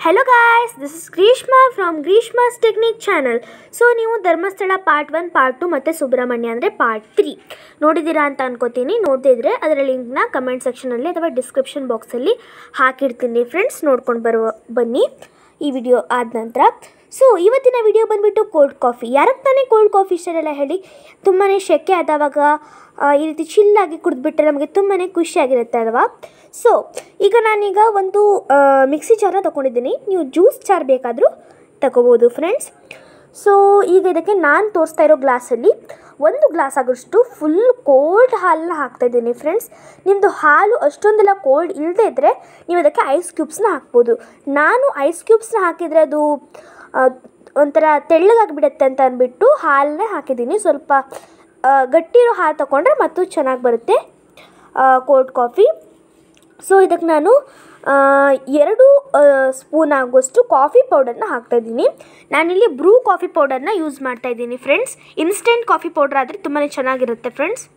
hello guys this is Greeshma from Greeshma's technique channel so ನೀವು Dharmasthala part one part two ಮತ್ತು ಸುಬ್ರಹ್ಮಣ್ಯ ಅಂದರೆ part three ನೋಡಿದ್ದೀರಾ ಅಂತ ಅನ್ಕೋತೀನಿ ನೋಡದೇ ಇದ್ದರೆ ಅದರ ಲಿಂಕ್ನ ಕಮೆಂಟ್ ಸೆಕ್ಷನಲ್ಲಿ ಅಥವಾ ಡಿಸ್ಕ್ರಿಪ್ಷನ್ ಬಾಕ್ಸಲ್ಲಿ ಹಾಕಿರ್ತೀನಿ ಫ್ರೆಂಡ್ಸ್ ನೋಡ್ಕೊಂಡು ಬರುವ ಬನ್ನಿ ಈ ವಿಡಿಯೋ ಆದ ನಂತರ ಸೊ ಇವತ್ತಿನ ವಿಡಿಯೋ ಬಂದುಬಿಟ್ಟು ಕೋಲ್ಡ್ ಕಾಫಿ ಯಾರಕ್ಕೆ ತಾನೇ ಕೋಲ್ಡ್ ಕಾಫಿ ಇಷ್ಟ ಇರಲ್ಲ ಹೇಳಿ ತುಂಬಾ ಶೆಕೆ ಆದವಾಗ ಆ, ಈ ರೀತಿ ಚಿಲ್ಲಾಗಿ ಕುಡಿದ್ಬಿಟ್ರೆ ನಮಗೆ ತುಂಬಾ ಖುಷಿಯಾಗಿರುತ್ತೆ ಅಲ್ವಾ ಸೊ ಈಗ ನಾನೀಗ ಒಂದು ಆ, ಮಿಕ್ಸಿ ಜಾರನ್ನ ತೊಗೊಂಡಿದ್ದೀನಿ ನೀವು ಜ್ಯೂಸ್ ಜಾರ್ ಬೇಕಾದರೂ ತಗೋಬೋದು ಫ್ರೆಂಡ್ಸ್ ಸೊ ಈಗ ಇದಕ್ಕೆ ನಾನು ತೋರಿಸ್ತಾ ಇರೋ ಗ್ಲಾಸಲ್ಲಿ ಒಂದು ಗ್ಲಾಸ್ ಆಗೋಷ್ಟು ಫುಲ್ ಕೋಲ್ಡ್ ಹಾಲನ್ನ ಹಾಕ್ತಾಯಿದ್ದೀನಿ ಫ್ರೆಂಡ್ಸ್ ನಿಮ್ಮದು ಹಾಲು ಅಷ್ಟೊಂದೆಲ್ಲ ಕೋಲ್ಡ್ ಇಲ್ಲದೇ ಇದ್ದರೆ ನೀವು ಅದಕ್ಕೆ ಐಸ್ ಕ್ಯೂಬ್ಸ್ನ ಹಾಕ್ಬೋದು ನಾನು ಐಸ್ ಕ್ಯೂಬ್ಸ್ನ ಹಾಕಿದರೆ ಅದು ಆ, ಒಂಥರ ತೆಳ್ಳಗಾಗಿಬಿಡುತ್ತೆ ಅಂತ ಅಂದ್ಬಿಟ್ಟು ಹಾಲನ್ನೇ ಹಾಕಿದ್ದೀನಿ ಸ್ವಲ್ಪ ಆ, ಗಟ್ಟಿರೋ ಹಾಲು ತಗೊಂಡ್ರೆ ಮತ್ತು ಚೆನ್ನಾಗಿ ಬರುತ್ತೆ ಕೋಲ್ಡ್ ಕಾಫಿ ಸೊ ಇದಕ್ಕೆ ನಾನು ಆ, ಎರಡು ಸ್ಪೂನ್ ಆಗುವಷ್ಟು ಕಾಫಿ ಪೌಡರ್ನ ಹಾಕ್ತಾಯಿದ್ದೀನಿ ನಾನಿಲ್ಲಿ ಬ್ರೂ ಕಾಫಿ ಪೌಡರ್ನ ಯೂಸ್ ಮಾಡ್ತಾಯಿದ್ದೀನಿ ಫ್ರೆಂಡ್ಸ್ ಇನ್ಸ್ಟೆಂಟ್ ಕಾಫಿ ಪೌಡರ್ ಆದರೆ ತುಂಬಾ ಚೆನ್ನಾಗಿರುತ್ತೆ ಫ್ರೆಂಡ್ಸ್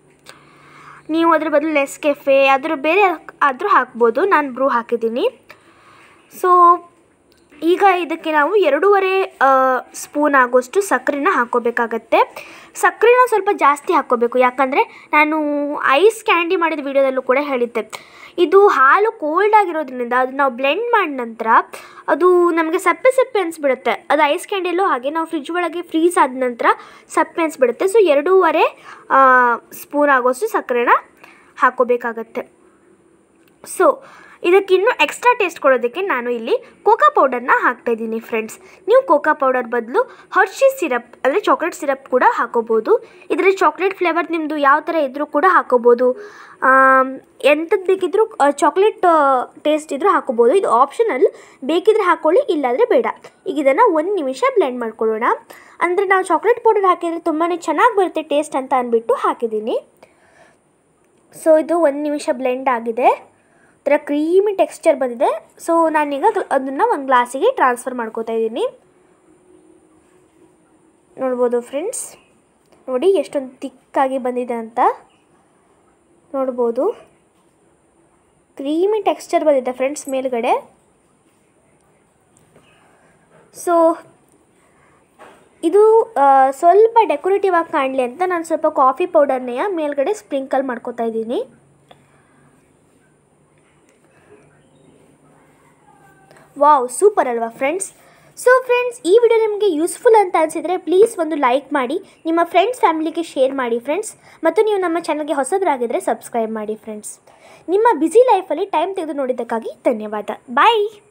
ನೀವು ಅದ್ರ ಬದಲು ಲೆಸ್ ಕೆಫೆ ಅದ್ರ ಬೇರೆ ಆದರೂ ಹಾಕ್ಬೋದು ನಾನು ಬ್ರೂ ಹಾಕಿದ್ದೀನಿ ಸೊ ಈಗ ಇದಕ್ಕೆ ನಾವು ಎರಡೂವರೆ ಸ್ಪೂನ್ ಆಗೋಷ್ಟು ಸಕ್ಕರೆನ ಹಾಕ್ಕೋಬೇಕಾಗತ್ತೆ ಸಕ್ಕರೆನ ಸ್ವಲ್ಪ ಜಾಸ್ತಿ ಹಾಕ್ಕೋಬೇಕು ಯಾಕಂದರೆ ನಾನು ಐಸ್ ಕ್ಯಾಂಡಿ ಮಾಡಿದ ವಿಡಿಯೋದಲ್ಲೂ ಕೂಡ ಹೇಳಿದ್ದೆ ಇದು ಹಾಲು ಕೋಲ್ಡ್ ಆಗಿರೋದ್ರಿಂದ ಅದು ನಾವು ಬ್ಲೆಂಡ್ ಮಾಡಿದ ನಂತರ ಅದು ನಮಗೆ ಸಪ್ಪೆ ಸಪ್ಪೆ ಅನಿಸ್ಬಿಡುತ್ತೆ ಅದು ಐಸ್ ಕ್ಯಾಂಡಿಯಲ್ಲೂ ಹಾಗೆ ನಾವು ಫ್ರಿಜ್ ಒಳಗೆ ಫ್ರೀಸ್ ಆದ ನಂತರ ಸಪ್ಪೆ ಅನಿಸ್ಬಿಡುತ್ತೆ ಸೊ ಎರಡೂವರೆ ಸ್ಪೂನ್ ಆಗೋಷ್ಟು ಸಕ್ಕರೆನ ಹಾಕ್ಕೋಬೇಕಾಗತ್ತೆ ಸೊ ಇದಕ್ಕಿನ್ನೂ ಎಕ್ಸ್ಟ್ರಾ ಟೇಸ್ಟ್ ಕೊಡೋದಕ್ಕೆ ನಾನು ಇಲ್ಲಿ ಕೋಕಾ ಪೌಡರ್ನ ಹಾಕ್ತಾಯಿದ್ದೀನಿ ಫ್ರೆಂಡ್ಸ್ ನೀವು ಕೋಕಾ ಪೌಡರ್ ಬದಲು ಹರ್ಷಿ ಸಿರಪ್ ಅಂದರೆ ಚಾಕ್ಲೇಟ್ ಸಿರಪ್ ಕೂಡ ಹಾಕೋಬೋದು ಇದರಲ್ಲಿ ಚಾಕ್ಲೇಟ್ ಫ್ಲೇವರ್ ನಿಮ್ಮದು ಯಾವ ಥರ ಇದ್ದರೂ ಕೂಡ ಹಾಕೋಬೋದು ಎಂಥದ್ದು ಬೇಕಿದ್ದರೂ ಚಾಕ್ಲೇಟ್ ಟೇಸ್ಟ್ ಇದ್ದರೂ ಹಾಕೋಬೋದು ಇದು ಆಪ್ಷನಲ್ ಬೇಕಿದ್ರೆ ಹಾಕ್ಕೊಳ್ಳಿ ಇಲ್ಲಾಂದರೆ ಬೇಡ ಈಗ ಇದನ್ನು ಒಂದು ನಿಮಿಷ ಬ್ಲೆಂಡ್ ಮಾಡ್ಕೊಳ್ಳೋಣ ಅಂದರೆ ನಾವು ಚಾಕ್ಲೇಟ್ ಪೌಡರ್ ಹಾಕಿದರೆ ತುಂಬಾ ಚೆನ್ನಾಗಿ ಬರುತ್ತೆ ಟೇಸ್ಟ್ ಅಂತ ಅಂದ್ಬಿಟ್ಟು ಹಾಕಿದ್ದೀನಿ ಸೊ ಇದು ಒಂದು ನಿಮಿಷ ಬ್ಲೆಂಡ್ ಆಗಿದೆ ಥರ ಕ್ರೀಮಿ ಟೆಕ್ಸ್ಚರ್ ಬಂದಿದೆ ಸೊ ನಾನೀಗ ಅದನ್ನು ಒಂದು ಗ್ಲಾಸಿಗೆ ಟ್ರಾನ್ಸ್ಫರ್ ಮಾಡ್ಕೋತಾ ಇದ್ದೀನಿ ನೋಡ್ಬೋದು ಫ್ರೆಂಡ್ಸ್ ನೋಡಿ ಎಷ್ಟೊಂದು ತಿಕ್ಕಾಗಿ ಬಂದಿದೆ ಅಂತ ನೋಡ್ಬೋದು ಕ್ರೀಮಿ ಟೆಕ್ಸ್ಚರ್ ಬಂದಿದೆ ಫ್ರೆಂಡ್ಸ್ ಮೇಲ್ಗಡೆ ಸೊ ಇದು ಆ, ಸ್ವಲ್ಪ ಡೆಕೋರೇಟಿವ್ ಆಗಿ ಕಾಣಲಿ ಅಂತ ನಾನು ಸ್ವಲ್ಪ ಕಾಫಿ ಪೌಡರ್ನೆಯ ಮೇಲ್ಗಡೆ ಸ್ಪ್ರಿಂಕಲ್ ಮಾಡ್ಕೋತಾ ಇದ್ದೀನಿ ವಾವ್ ಸೂಪರ್ ಅಲ್ವಾ ಫ್ರೆಂಡ್ಸ್ ಸೊ ಫ್ರೆಂಡ್ಸ್ ಈ ವಿಡಿಯೋ ನಿಮಗೆ ಯೂಸ್ಫುಲ್ ಅಂತ ಅನಿಸಿದರೆ ಪ್ಲೀಸ್ ಒಂದು ಲೈಕ್ ಮಾಡಿ ನಿಮ್ಮ ಫ್ರೆಂಡ್ಸ್ ಫ್ಯಾಮಿಲಿಗೆ ಶೇರ್ ಮಾಡಿ ಫ್ರೆಂಡ್ಸ್ ಮತ್ತು ನೀವು ನಮ್ಮ ಚಾನಲ್ಗೆ ಹೊಸಬರಾಗಿದ್ದರೆ ಸಬ್ಸ್ಕ್ರೈಬ್ ಮಾಡಿ ಫ್ರೆಂಡ್ಸ್ ನಿಮ್ಮ ಬ್ಯುಸಿ ಲೈಫಲ್ಲಿ ಟೈಮ್ ತೆಗೆದು ನೋಡಿದ್ದಕ್ಕಾಗಿ ಧನ್ಯವಾದ ಬಾಯ್